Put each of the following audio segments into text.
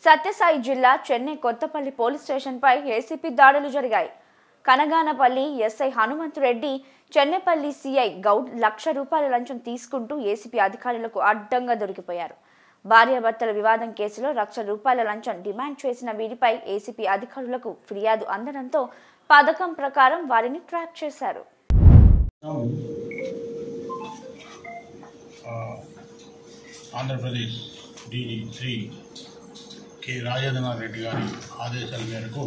సత్యసాయి జిల్లా చెన్నై కొత్తపల్లి పోలీస్ స్టేషన్పై ఏసీపీ దాడులు జరిగాయి కనగానపల్లి ఎస్ఐ హనుమంత్ రెడ్డి చెన్నైపల్లి సిఐ గౌడ్ లక్ష రూపాయల లంచం తీసుకుంటూ ఏసీపీ అధికారులకు అడ్డంగా దొరికిపోయారు భార్యాభర్తల వివాదం కేసులో లక్ష రూపాయల లంచం డిమాండ్ చేసిన వీరిపై ఏసీపీ అధికారులకు ఫిర్యాదు అందడంతో పథకం ప్రకారం వారిని ట్రాప్ చేశారు ఆ, ఆంధ్రప్రదేశ్ డీజీ శ్రీ కె రాజేంద్రనాథ్ రెడ్డి గారి ఆదేశాల మేరకు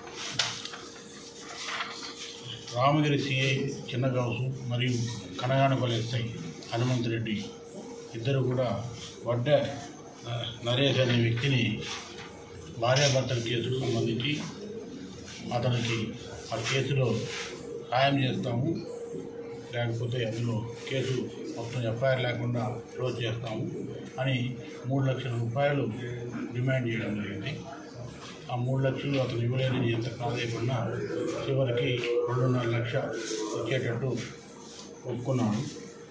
రామగిరి సిఐ చిన్నగౌసు మరియు కనగానపల్లి ఎస్ఐ హనుమంత్ రెడ్డి ఇద్దరు కూడా వడ్డ ఆ, నరేష్ అనే వ్యక్తిని భార్యాభర్తల కేసుకు సంబంధించి అతనికి ఆ కేసులో సాయం చేస్తాము లేకపోతే అందులో కేసు మొత్తం ఎఫ్ఐఆర్ లేకుండా క్లోజ్ చేస్తాము అని మూడు లక్షల రూపాయలు డిమాండ్ చేయడం జరిగింది ఆ మూడు లక్షలు అతను ఇవ్వలేని ఎంత కాదేయకుండా చివరికి రెండున్నర లక్ష వచ్చేటట్టు ఒప్పుకున్నాడు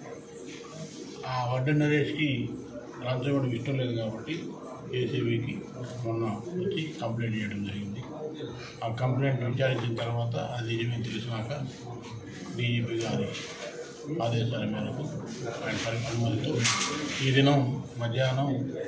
ఆ వడ్డ నరేష్కి లంచం ఇవ్వడం ఇష్టం లేదు కాబట్టి ఏసీబీకి మొన్న వచ్చి కంప్లైంట్ చేయడం జరిగింది ఆ కంప్లైంట్ విచారించిన తర్వాత అది నిజమే తెలిసినాక డీజీపీ గారి ఆదేశాల మేరకు ఆయన పరి అనుమతితో ఈ దినం మధ్యాహ్నం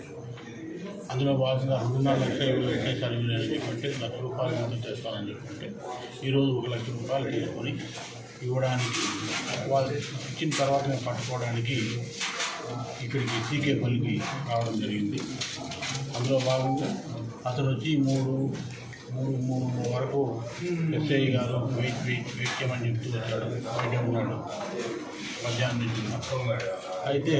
అందులో భాగంగా రెండున్నర లక్షల ఇరవై ఒకేసారి ఇవ్వలేని చెప్పంటే లక్ష రూపాయలు మొత్తం చేస్తానని చెప్పంటే ఈరోజు ఒక లక్ష రూపాయలు తీసుకొని ఇవ్వడానికి వాళ్ళు ఇచ్చిన తర్వాత మేము పట్టుకోవడానికి ఇక్కడికి సీకేపల్లికి రావడం జరిగింది అందులో భాగంగా అతను వచ్చి మూడు మూడు మూడు వరకు ఎస్ఐ గారు వెయిట్ వెయిట్ వెయిట్ చేయమని చెప్తూ వచ్చాడు బయట ఉన్నాడు మధ్యాహ్నం నుంచి అయితే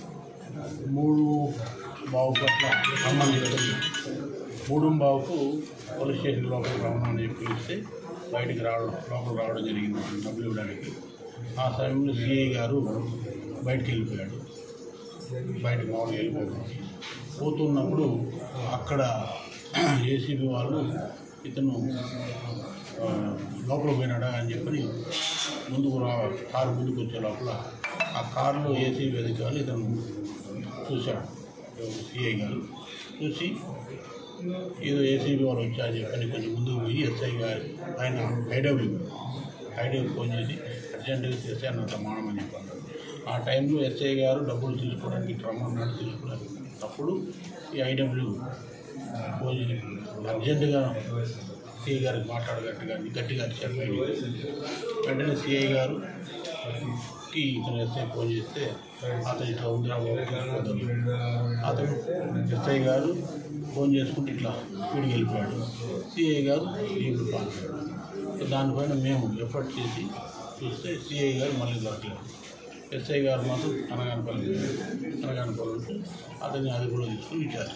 మూడు బావు పట్ల సంబంధించి మూడు బావుకు పోలీస్ స్టేషన్ లోపలికి రమ్మని చెప్పి పిలిస్తే బయటికి రావడం లోపలికి రావడం జరిగింది డబ్బులు ఇవ్వడానికి ఆ సమయంలో సిఐ గారు బయటికి వెళ్ళిపోయాడు బయటకు మామూలుగా వెళ్ళిపోయాడు పోతున్నప్పుడు అక్కడ ఏసీబీ వాళ్ళు ఇతను ఆ, లోపలికి పోయినాడా అని చెప్పని ముందుకు రా కారు ముందుకు వచ్చే లోపల ఆ కారులో ఏసీబీ అధికారులు ఇతను చూశాడు సిఐ గారు చూసి ఏదో ఏసీబీ వాళ్ళు వచ్చారని చెప్పని కొంచెం ముందుకు పోయి ఎస్ఐ గారు ఆయన ఐడబ్ల్యూ ఐడబ్ల్యూ ఫోన్ చేసి అర్జెంటుగా ఎస్ఐ అన్నంత మానమని చెప్పాడు ఆ టైంలో ఎస్ఐ గారు డబ్బులు తీసుకోవడానికి రమ్మన్నాడు తీసుకున్నారు అప్పుడు ఈ ఐడబ్ల్యూ ఫోన్ చేసి అర్జెంటుగా సిఐ గారికి మాట్లాడగట్టుగా గట్టిగా అరిచారు బయటికి. వెంటనే సిఐ గారు కి ఇతను ఎస్ఐ ఫోన్ చేస్తే అతను ఇట్లా ఉందిరా బాబు, తీసుకుపోతాను. అతను ఎస్ఐ గారు ఫోన్ చేసుకుంటే ఇట్లా స్పీడ్కి వెళ్ళిపోయాడు సిఐ గారు ఇప్పుడు పాల్గొన్నాడు సో దానిపైన మేము ఎఫర్ట్ చేసి చూస్తే సిఐ గారు మళ్ళీ దొరకలేదు ఎస్ఐ గారు మాత్రం అనగానపల్లి అనగానపల్లి ఉంటే అతన్ని అదుపులో తీసుకుని ఇచ్చారు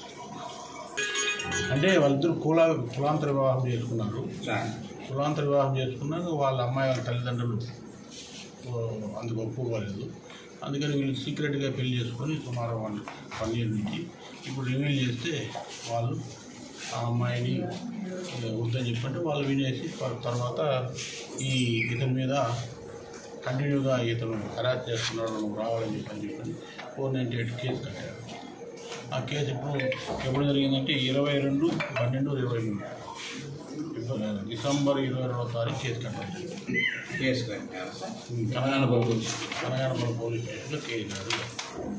అంటే వాళ్ళిద్దరు కుల కులాంతర వివాహం చేసుకున్నారు కులాంతర వివాహం చేసుకున్నాక వాళ్ళ అమ్మాయి వాళ్ళ తల్లిదండ్రులు ఓ, అందుకు ఒప్పుకోలేదు అందుకని వీళ్ళు సీక్రెట్గా పెళ్లి చేసుకొని సుమారు వన్ వన్ ఇయర్ నుంచి ఇప్పుడు రివీల్ చేస్తే వాళ్ళు ఆ అమ్మాయిని ఏ, వద్దని చెప్పంటే వాళ్ళు వినేసి తర్- తర్వాత ఈ ఇతని మీద కంటిన్యూగా ఇతను హరాస్ చేస్తున్నాడు నువ్వు రావాలని చెప్పని చెప్పని ఫోర్ నైంటీ ఎయిట్ కేసు కట్టారు ఆ కేసు ఇప్పుడు ఎప్పుడు జరిగిందంటే ఇరవై రెండు పన్నెండు ఇరవై మూడు ఇప్పుడు డిసెంబర్ ఇరవై రెండవ తారీఖు కేసు కట్టారు కేసు కట్టారు కనగానపల్లి కనగానపల్లి పోలీస్ స్టేషన్లో కేసు కట్టారు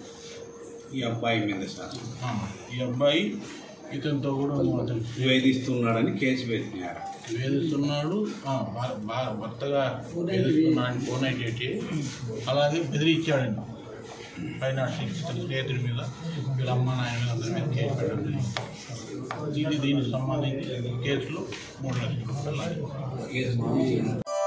ఈ అబ్బాయి మీద సార్ ఆ, ఈ అబ్బాయి ఇతనితో కూడా అతను వేధిస్తున్నాడని కేసు పెట్టినారు వేధిస్తున్నాడు ఆ, భా- భా- భర్తగా వేధిస్తున్నాడని ఫోన్ అయితే అలాగే బెదిరించాడండి పైన ఇతని స్నేహితుడి మీద వీళ్ళ అమ్మ నాయన మీద అందరి మీద కేసు పెట్టడం జరిగింది ఇది దీనికి సంబంధించి కేసులో మూడు లక్షల రూపాయలు కేసు